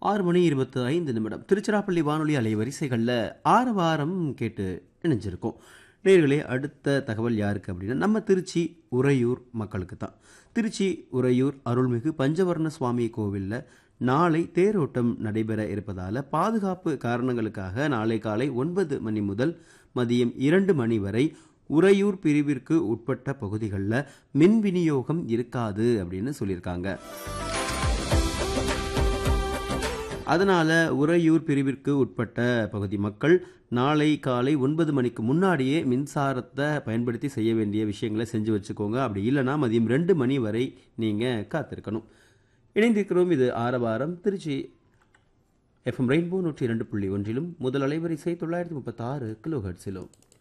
ஆறு மணி இருபத்து ஐந்து நிமிடம் திருச்சிராப்பள்ளி வானொலி அலைவரிசைகளில் ஆறு வாரம் கேட்டு இணைஞ்சிருக்கோம் நேர்களே அடுத்த தகவல் யாருக்கு அப்படின்னா நம்ம திருச்சி உறையூர் மக்களுக்கு தான் திருச்சி உறையூர் அருள்மிகு பஞ்சவர்ண சுவாமி கோவிலில் நாளை தேரோட்டம் நடைபெற இருப்பதால் பாதுகாப்பு காரணங்களுக்காக நாளை காலை ஒன்பது மணி முதல் மதியம் இரண்டு மணி வரை உறையூர் பிரிவிற்கு உட்பட்ட பகுதிகளில் மின் விநியோகம் இருக்காது அப்படின்னு சொல்லியிருக்காங்க அதனால உறையூர் பிரிவிற்கு உட்பட்ட பகுதி மக்கள் நாளை காலை ஒன்பது மணிக்கு முன்னாடியே மின்சாரத்தை பயன்படுத்தி செய்ய வேண்டிய விஷயங்களை செஞ்சு வச்சுக்கோங்க அப்படி இல்லைன்னா மதியம் ரெண்டு மணி வரை நீங்கள் காத்திருக்கணும் இணைந்திருக்கிறோம் இது ஆரவாரம் திருச்சி எஃப்எம் ரெயின்போ நூற்றி இரண்டு புள்ளி ஒன்றிலும் முதல் அலைவரிசை தொள்ளாயிரத்தி முப்பத்தாறு கிலோ ஹெர்ட்ஸிலும்